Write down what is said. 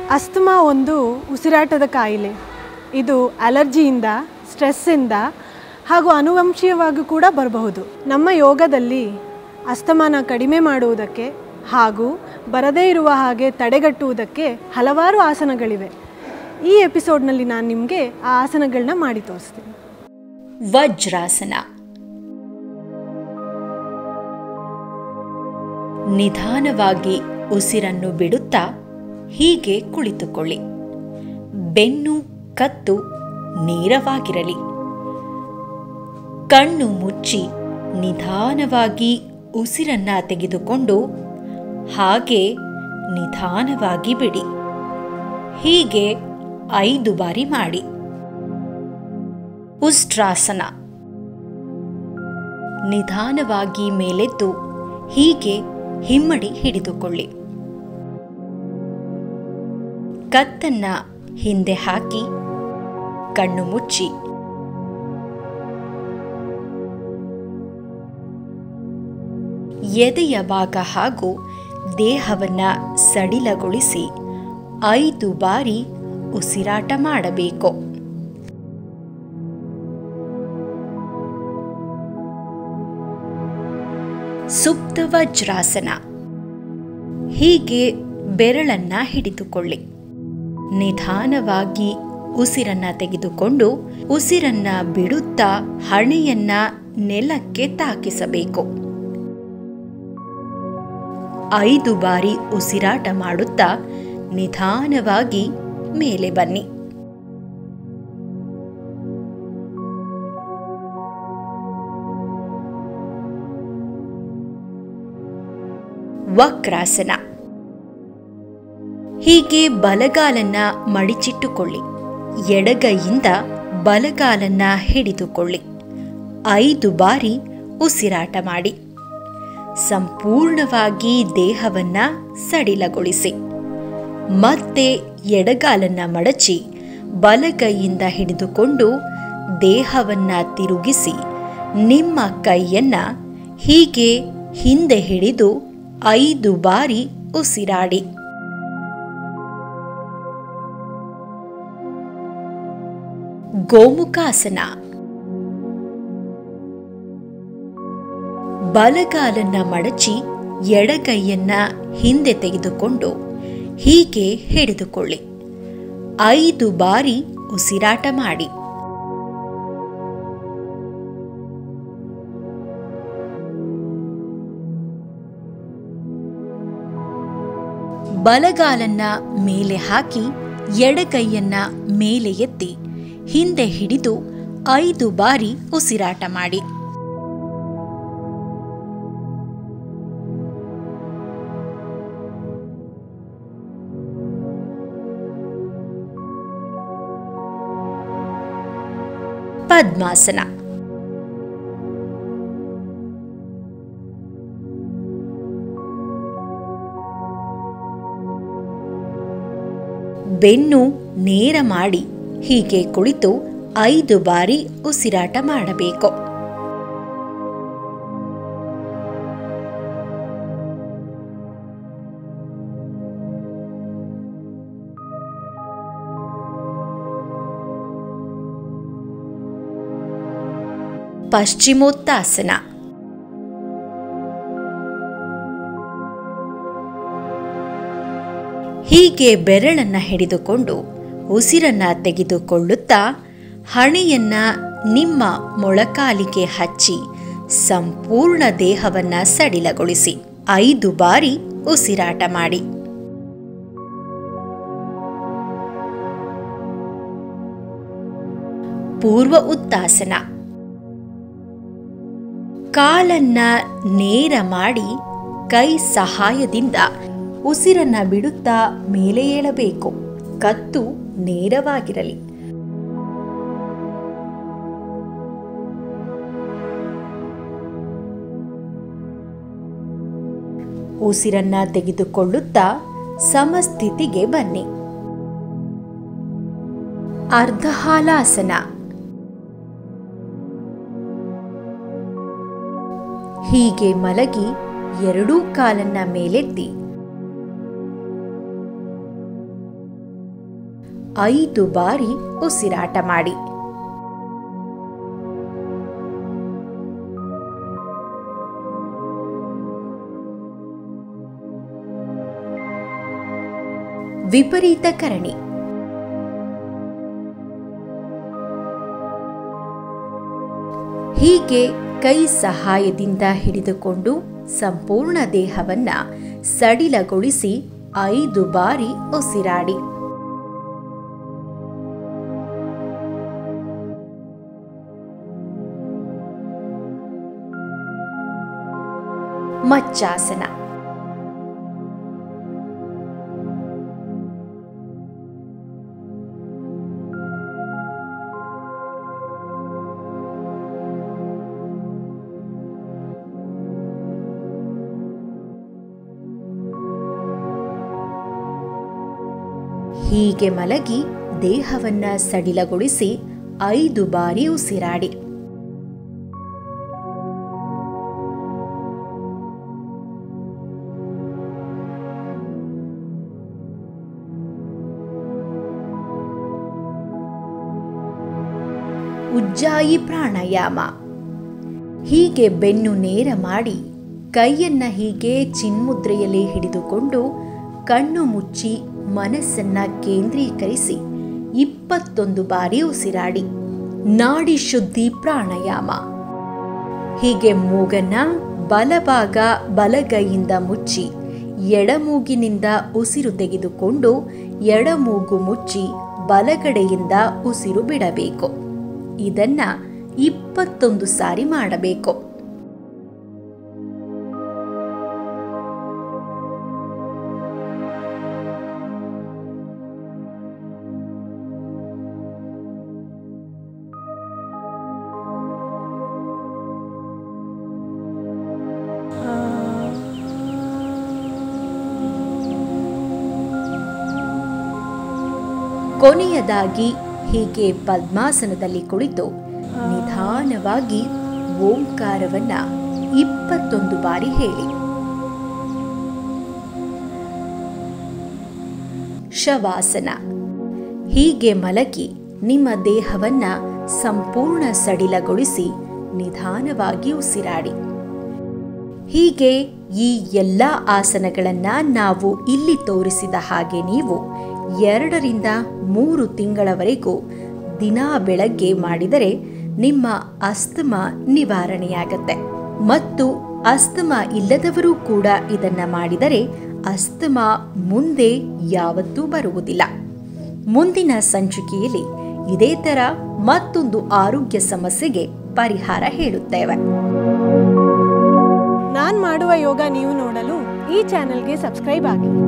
asthma ಒಂದು ಉಸಿರಾಟದ ಕಾಯಿಲೆ ಇದು ಅಲರ್ಜಿಯಿಂದ ಸ್ಟ್ರೆಸ್ಸಿಂದ ಹಾಗೂ ಅನುವಂಶೀಯವಾಗಿ ಕೂಡ ಬರಬಹುದು ನಮ್ಮ ಯೋಗದಲ್ಲಿ ಅಸ್ತಮಾನ ಕಡಿಮೆ ಮಾಡುವುದಕ್ಕೆ ಹಾಗೂ ಬರದೇ ಇರುವ ಹಾಗೆ ತಡೆಗಟ್ಟುವುದಕ್ಕೆ ಹಲವಾರು ಆಸನಗಳಿವೆ ಈ ಎಪಿಸೋಡ್ನಲ್ಲಿ ನಾನು ನಿಮಗೆ ಆ ಆಸನಗಳನ್ನ ಮಾಡಿ ತೋರಿಸ್ತೀನಿ ವಜ್ರಾಸನ ನಿಧಾನವಾಗಿ ಉಸಿರನ್ನು ಬಿಡುತ್ತಾ ಹೀಗೆ ಕುಳಿತುಕೊಳ್ಳಿ ಬೆನ್ನು ಕತ್ತು ನೇರವಾಗಿರಲಿ ಕಣ್ಣು ಮುಚ್ಚಿ ನಿಧಾನವಾಗಿ ಉಸಿರನ್ನ ತೆಗೆದುಕೊಂಡು ಹಾಗೆ ನಿಧಾನವಾಗಿ ಬಿಡಿ ಹೀಗೆ ಐದು ಬಾರಿ ಮಾಡಿ ಉಷ್ಟ್ರಾಸನ ನಿಧಾನವಾಗಿ ಮೇಲೆದ್ದು ಹೀಗೆ ಹಿಮ್ಮಡಿ ಹಿಡಿದುಕೊಳ್ಳಿ ಕತ್ತನ್ನ ಹಿಂದೆ ಹಾಕಿ ಕಣ್ಣು ಮುಚ್ಚಿ ಎದೆಯ ಭಾಗ ಹಾಗೂ ದೇಹವನ್ನ ಸಡಿಲಗೊಳಿಸಿ ಐದು ಬಾರಿ ಉಸಿರಾಟ ಮಾಡಬೇಕು ಸುಪ್ತ ವಜ್ರಾಸನ ಹೀಗೆ ಬೆರಳನ್ನ ಹಿಡಿದುಕೊಳ್ಳಿ ನಿಧಾನವಾಗಿ ಉಸಿರನ್ನ ತೆಗೆದುಕೊಂಡು ಉಸಿರನ್ನ ಬಿಡುತ್ತಾ ಹಣೆಯನ್ನ ನೆಲಕ್ಕೆ ತಾಕಿಸಬೇಕು ಐದು ಬಾರಿ ಉಸಿರಾಟ ಮಾಡುತ್ತಾ ನಿಧಾನವಾಗಿ ಮೇಲೆ ಬನ್ನಿ ವಕ್ರಾಸನ ಹೀಗೆ ಬಲಗಾಲನ್ನ ಮಡಿಚಿಟ್ಟುಕೊಳ್ಳಿ ಎಡಗೈಯಿಂದ ಬಲಗಾಲನ್ನ ಹಿಡಿದುಕೊಳ್ಳಿ ಐದು ಬಾರಿ ಉಸಿರಾಟ ಮಾಡಿ ಸಂಪೂರ್ಣವಾಗಿ ದೇಹವನ್ನ ಸಡಿಲಗೊಳಿಸಿ ಮತ್ತೆ ಎಡಗಾಲನ್ನ ಮಡಚಿ ಬಲಗೈಯಿಂದ ಹಿಡಿದುಕೊಂಡು ದೇಹವನ್ನ ತಿರುಗಿಸಿ ನಿಮ್ಮ ಕೈಯನ್ನ ಹೀಗೆ ಹಿಂದೆ ಹಿಡಿದು ಐದು ಬಾರಿ ಉಸಿರಾಡಿ ಗೋಮುಖಾಸನ ಬಲಗಾಲನ್ನ ಮಡಚಿ ಎಡಗೈಯನ್ನ ಹಿಂದೆ ತೆಗೆದುಕೊಂಡು ಹೀಗೆ ಹಿಡಿದುಕೊಳ್ಳಿ ಐದು ಬಾರಿ ಉಸಿರಾಟ ಮಾಡಿ ಬಲಗಾಲನ್ನ ಮೇಲೆ ಹಾಕಿ ಎಡಗೈಯನ್ನ ಮೇಲೆ ಎತ್ತಿ ಹಿಂದೆ ಹಿಡಿದು ಐದು ಬಾರಿ ಉಸಿರಾಟ ಮಾಡಿ ಪದ್ಮಾಸನ ಬೆನ್ನು ನೇರ ಮಾಡಿ ಹೀಗೆ ಕುಳಿತು ಐದು ಬಾರಿ ಉಸಿರಾಟ ಮಾಡಬೇಕು ಪಶ್ಚಿಮೋತ್ತಾಸನ ಹೀಗೆ ಬೆರಳನ್ನ ಹಿಡಿದುಕೊಂಡು ಉಸಿರನ್ನ ತೆಗೆದುಕೊಳ್ಳುತ್ತಾ ಹಣೆಯನ್ನ ನಿಮ್ಮ ಮೊಳಕಾಲಿಗೆ ಹಚ್ಚಿ ಸಂಪೂರ್ಣ ದೇಹವನ್ನ ಸಡಿಲಗೊಳಿಸಿ ಐದು ಬಾರಿ ಉಸಿರಾಟ ಮಾಡಿ ಪೂರ್ವ ಉತ್ತಾಸನ ಕಾಲನ್ನ ನೇರ ಮಾಡಿ ಕೈ ಸಹಾಯದಿಂದ ಉಸಿರನ್ನ ಬಿಡುತ್ತಾ ಮೇಲೆ ಏಳಬೇಕು ಕತ್ತು ನೇರವಾಗಿರಲಿ ಉಸಿರನ್ನ ತೆಗೆದುಕೊಳ್ಳುತ್ತಾ ಸಮಸ್ಥಿತಿಗೆ ಬನ್ನಿ ಅರ್ಧಹಾಲಾಸನ ಹೀಗೆ ಮಲಗಿ ಎರಡೂ ಕಾಲನ್ನ ಮೇಲೆತ್ತಿ ಐದು ಬಾರಿ ಉಸಿರಾಟ ಮಾಡಿ ವಿಪರೀತ ಕರಣಿ ಹೀಗೆ ಕೈ ಸಹಾಯದಿಂದ ಹಿಡಿದುಕೊಂಡು ಸಂಪೂರ್ಣ ದೇಹವನ್ನ ಸಡಿಲಗೊಳಿಸಿ ಐದು ಬಾರಿ ಉಸಿರಾಡಿ ಮಚ್ಚಾಸನ ಹೀಗೆ ಮಲಗಿ ದೇಹವನ್ನ ಸಡಿಲಗೊಳಿಸಿ ಐದು ಬಾರಿ ಉಸಿರಾಡಿ ಉಜ್ಜಾಯಿ ಪ್ರಾಣಾಯಾಮ ಹೀಗೆ ಬೆನ್ನು ನೇರ ಮಾಡಿ ಕೈಯನ್ನ ಹೀಗೆ ಚಿನ್ಮುದ್ರೆಯಲ್ಲಿ ಹಿಡಿದುಕೊಂಡು ಕಣ್ಣು ಮುಚ್ಚಿ ಮನಸ್ಸನ್ನ ಕೇಂದ್ರೀಕರಿಸಿ ಇಪ್ಪತ್ತೊಂದು ಬಾರಿ ಉಸಿರಾಡಿ ನಾಡಿ ಶುದ್ಧಿ ಪ್ರಾಣಾಯಾಮ ಹೀಗೆ ಮೂಗನ್ನ ಬಲಭಾಗ ಬಲಗೈಯಿಂದ ಮುಚ್ಚಿ ಎಡಮೂಗಿನಿಂದ ಉಸಿರು ತೆಗೆದುಕೊಂಡು ಎಡಮೂಗು ಮುಚ್ಚಿ ಬಲಗಡೆಯಿಂದ ಉಸಿರು ಬಿಡಬೇಕು ಇದನ್ನ ಇಪ್ಪತ್ತೊಂದು ಸಾರಿ ಮಾಡಬೇಕು ಕೊನೆಯದಾಗಿ ಹೀಗೆ ಪದ್ಮಾಸನದಲ್ಲಿ ಕುಳಿತು ನಿಧಾನವಾಗಿ ಓಂಕಾರವನ್ನ ಇಪ್ಪತ್ತೊಂದು ಬಾರಿ ಹೇಳಿ ಶವಾಸನ ಹೀಗೆ ಮಲಗಿ ನಿಮ್ಮ ದೇಹವನ್ನ ಸಂಪೂರ್ಣ ಸಡಿಲಗೊಳಿಸಿ ನಿಧಾನವಾಗಿ ಉಸಿರಾಡಿ ಹೀಗೆ ಈ ಎಲ್ಲ ಆಸನಗಳನ್ನ ನಾವು ಇಲ್ಲಿ ತೋರಿಸಿದ ಹಾಗೆ ನೀವು ಎರಡರಿಂದ ಮೂರು ತಿಂಗಳವರೆಗೂ ದಿನಾ ಬೆಳಗ್ಗೆ ಮಾಡಿದರೆ ನಿಮ್ಮ ಅಸ್ತಮ ನಿವಾರಣೆಯಾಗತ್ತೆ ಮತ್ತು ಅಸ್ತಮ ಇಲ್ಲದವರೂ ಕೂಡ ಇದನ್ನ ಮಾಡಿದರೆ ಅಸ್ತಮ ಮುಂದೆ ಯಾವತ್ತೂ ಬರುವುದಿಲ್ಲ ಮುಂದಿನ ಸಂಚಿಕೆಯಲ್ಲಿ ಇದೇ ತರ ಮತ್ತೊಂದು ಆರೋಗ್ಯ ಸಮಸ್ಯೆಗೆ ಪರಿಹಾರ ಹೇಳುತ್ತೇವೆ ನಾನು ಮಾಡುವ ಯೋಗ ನೀವು ನೋಡಲು ಈ ಚಾನೆಲ್ಗೆ ಸಬ್ಸ್ಕ್ರೈಬ್ ಆಗಿ